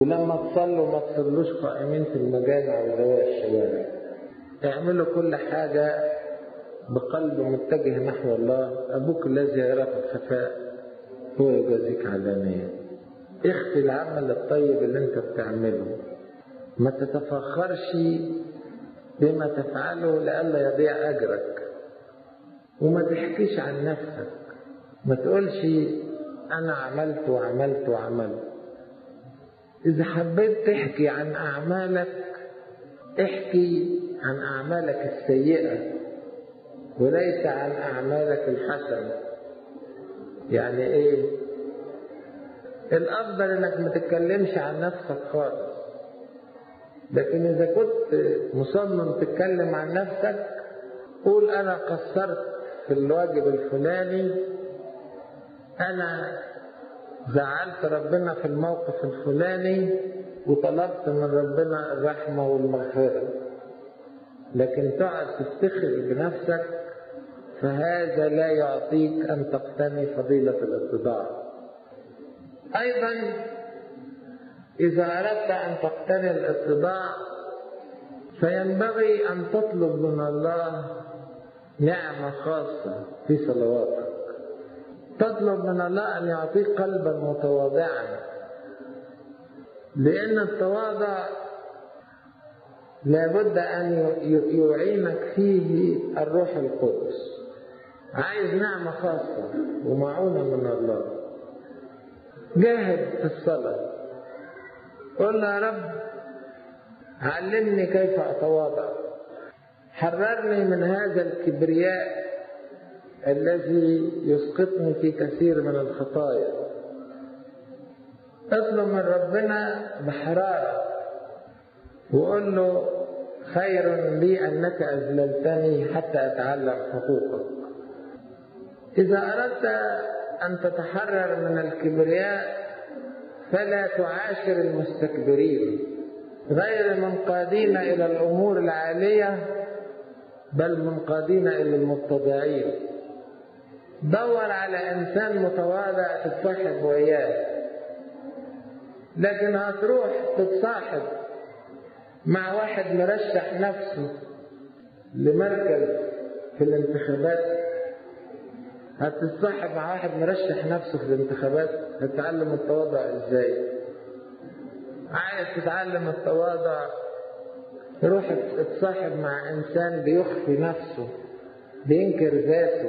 ولما تصلوا ما تصلوش قائمين في المجامع وزوايا الشوارع اعملوا كل حاجة بقلب متجه نحو الله أبوك الذي يراك الخفاء هو يجازيك علانية اخفي العمل الطيب اللي انت بتعمله ما تتفخرش بما تفعله لئلا يضيع أجرك وما تحكيش عن نفسك ما تقولش أنا عملت وعملت وعملت إذا حبيت تحكي عن أعمالك احكي عن أعمالك السيئة وليس عن أعمالك الحسنة يعني إيه؟ الأفضل إنك ما تتكلمش عن نفسك خالص لكن إذا كنت مصمم تتكلم عن نفسك قول أنا قصرت في الواجب الفلاني أنا زعلت ربنا في الموقف الفلاني وطلبت من ربنا الرحمة والمغفرة لكن تقعد تفتخر بنفسك فهذا لا يعطيك أن تقتني فضيلة الاتضاع أيضا إذا أردت أن تقتني الاتضاع فينبغي أن تطلب من الله نعمة خاصة في صلواتك تطلب من الله أن يعطيك قلبا متواضعا لأن التواضع لابد أن يعينك فيه الروح القدس عايز نعمة خاصة ومعونة من الله جاهد في الصلاة قل يا رب علمني كيف أتواضع حررني من هذا الكبرياء الذي يسقطني في كثير من الخطايا اطلب من ربنا بحرارة وقول له خير لي أنك أذللتني حتى أتعلم حقوقك إذا أردت أن تتحرر من الكبرياء فلا تعاشر المستكبرين غير منقادين إلى الأمور العالية بل منقادين إلى المتضعين دور على إنسان متواضع تتصاحب وياه لكن هتروح تتصاحب مع واحد مرشح نفسه لمركز في الانتخابات هتتصاحب مع واحد مرشح نفسه في الانتخابات هتتعلم التواضع ازاي عايز تتعلم التواضع روح اتصاحب مع انسان بيخفي نفسه بينكر ذاته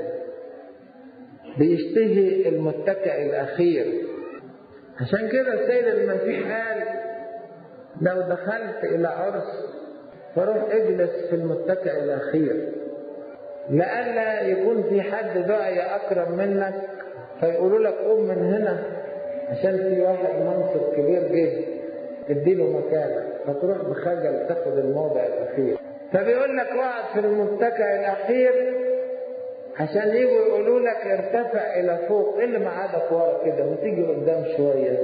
بيشتهي المتكئ الاخير عشان كده السيد المسيح قال لو دخلت الى عرس فروح اجلس في المتكئ الاخير لئلا يكون في حد دعي اكرم منك فيقولوا لك قوم من هنا عشان في واحد منصب كبير جه اديله مكانك فتروح بخجل تاخد الموضع الاخير فبيقول لك اقعد في المتكئ الاخير عشان يجوا يقولوا لك ارتفع الى فوق ايه اللي معادك ورا كده ما تيجي قدام شويه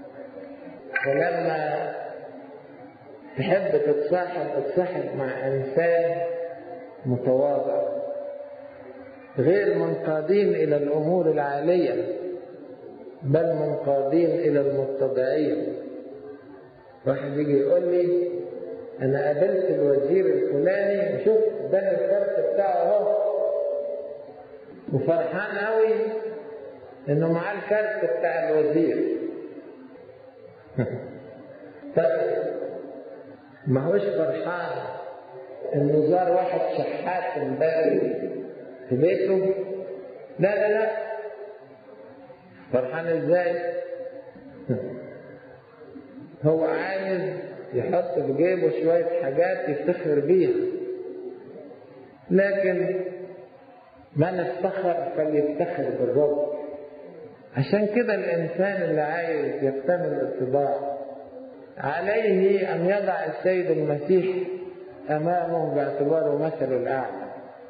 ولما تحب تتصاحب تتصاحب مع انسان متواضع غير منقادين الى الامور العاليه بل منقادين الى المتضعين واحد يجي يقول لي انا قابلت الوزير الفلاني وشوف اداني الكارت بتاعه اهو وفرحان قوي انه معاه الكارت بتاع الوزير طيب ما هوش فرحان انه زار واحد شحات امبارح في بيته لا لا لا فرحان ازاي هو عايز يحط في جيبه شوية حاجات يفتخر بيها لكن من افتخر فليفتخر بالرب عشان كده الإنسان اللي عايز يقتني الاتباع عليه أن يضع السيد المسيح أمامه باعتباره مثل الأعلى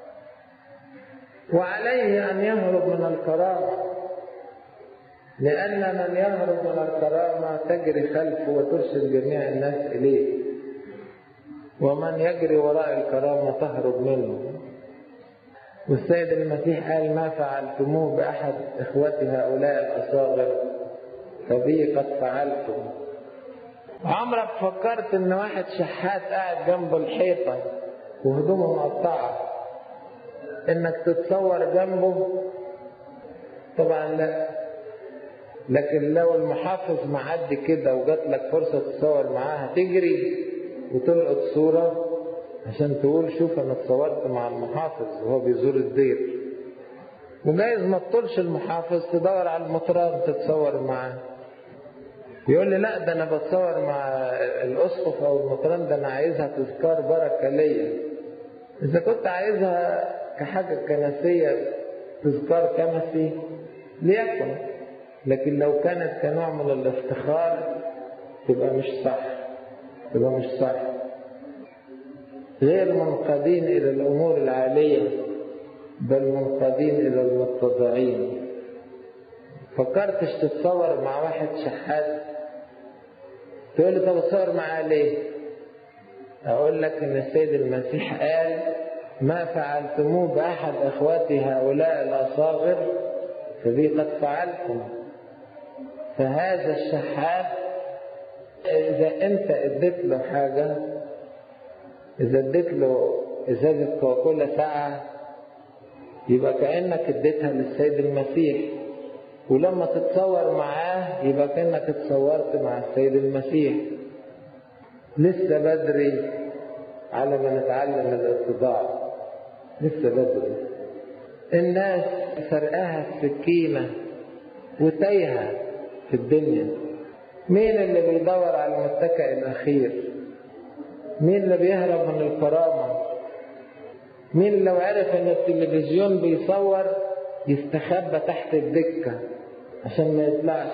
وعليه أن يهرب من الكرامة لأن من يهرب من الكرامة تجري خلفه وترشد جميع الناس إليه ومن يجري وراء الكرامة تهرب منه والسيد المسيح قال ما فعلتموه بأحد إخوتي هؤلاء الأصاغر فبي قد فعلتم عمرك فكرت ان واحد شحات قاعد جنب الحيطة وهدومه مقطعة انك تتصور جنبه طبعا لا لكن لو المحافظ معدي كده وجات لك فرصة تتصور معاه تجري وتلقط صورة عشان تقول شوف انا اتصورت مع المحافظ وهو بيزور الدير وجايز ما تطولش المحافظ تدور على المطران تتصور معاه يقول لي لا ده انا بتصور مع الاسقف او المطران ده انا عايزها تذكار بركه ليا اذا كنت عايزها كحاجه كنسيه تذكار كنسي ليكن لكن لو كانت كنوع من الافتخار تبقى مش صح تبقى مش صح غير منقادين الى الامور العاليه بل منقادين الى المتضعين فكرتش تتصور مع واحد شحات تقول لي طب اتصور معاه ليه اقول لك ان السيد المسيح قال ما فعلتموه باحد اخواتي هؤلاء الاصاغر فبي قد فعلتم فهذا الشحات اذا انت اديت له حاجه اذا اديت له ازازه كوكولا ساعه يبقى كانك اديتها للسيد المسيح ولما تتصور معاه يبقى كانك اتصورت مع السيد المسيح لسه بدري على ما نتعلم الاتضاع لسه بدري الناس سرقاها السكينة وتايهة في الدنيا مين اللي بيدور على المتكئ الأخير مين اللي بيهرب من الكرامة مين لو عرف ان التلفزيون بيصور يستخبى تحت الدكة عشان ما يطلعش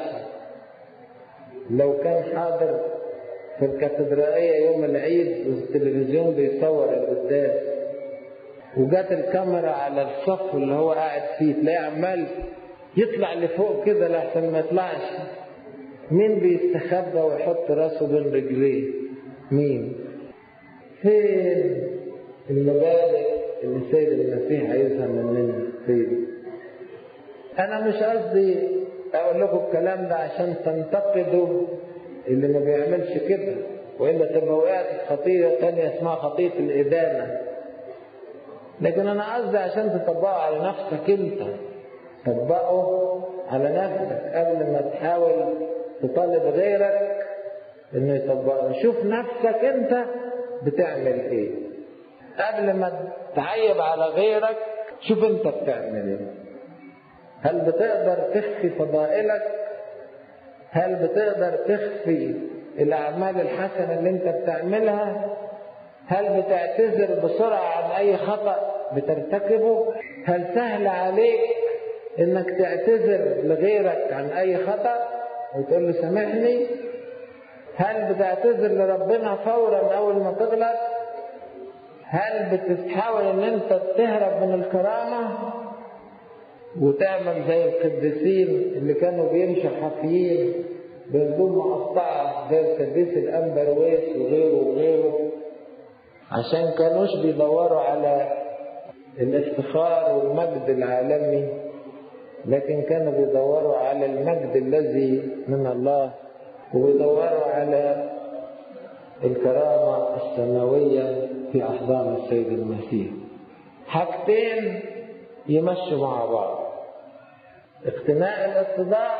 لو كان حاضر في الكاتدرائية يوم العيد والتلفزيون بيصور القداس وجات الكاميرا على الصف اللي هو قاعد فيه تلاقيه عمال يطلع لفوق كده لحسن ما يطلعش مين بيستخبى ويحط راسه بين رجليه مين فين المبادئ اللي السيد المسيح عايزها مننا فين انا مش قصدي اقول لكم الكلام ده عشان تنتقدوا اللي ما بيعملش كده والا تبقى وقعت في خطيه ثانيه اسمها خطيه الادانه لكن انا قصدي عشان تطبقه على نفسك انت طبقه على نفسك قبل ما تحاول تطالب غيرك انه يطبقه شوف نفسك انت بتعمل ايه قبل ما تعيب على غيرك شوف انت بتعمل ايه هل بتقدر تخفي فضائلك هل بتقدر تخفي الاعمال الحسنه اللي انت بتعملها هل بتعتذر بسرعه عن اي خطا بترتكبه هل سهل عليك انك تعتذر لغيرك عن اي خطا وتقول له سامحني هل بتعتذر لربنا فورا اول ما تغلط هل بتحاول ان انت تهرب من الكرامه وتعمل زي القديسين اللي كانوا بيمشوا حافيين بهدوم مقطعة زي القديس الأنبرويس وغيره وغيره عشان كانوش بيدوروا على الافتخار والمجد العالمي لكن كانوا بيدوروا على المجد الذي من الله وبيدوروا على الكرامة السماوية في أحضان السيد المسيح حاجتين يمشوا مع بعض اقتناء الاتضاع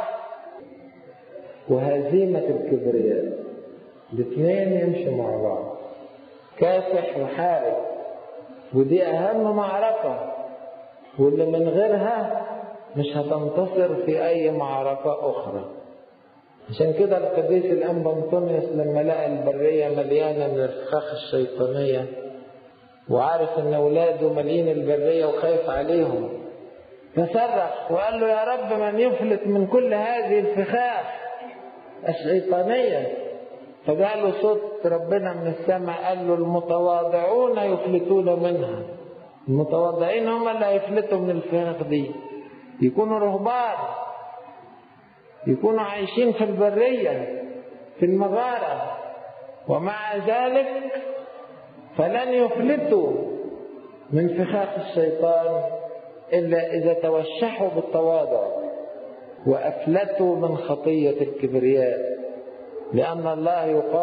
وهزيمة الكبرياء الاثنين يمشوا مع بعض كافح وحارب ودي أهم معركة واللي من غيرها مش هتنتصر في أي معركة أخرى عشان كده القديس الأنبا أنطونيوس لما لقى البرية مليانة من الفخاخ الشيطانية وعارف إن أولاده مالين البرية وخايف عليهم فصرخ وقال له يا رب من يفلت من كل هذه الفخاخ الشيطانية فجاء له صوت ربنا من السماء قال له المتواضعون يفلتون منها المتواضعين هم اللي هيفلتوا من الفخاخ دي يكونوا رهبان يكونوا عايشين في البرية في المغارة ومع ذلك فلن يفلتوا من فخاخ الشيطان إلا إذا توشحوا بالتواضع وأفلتوا من خطية الكبرياء لأن الله يقال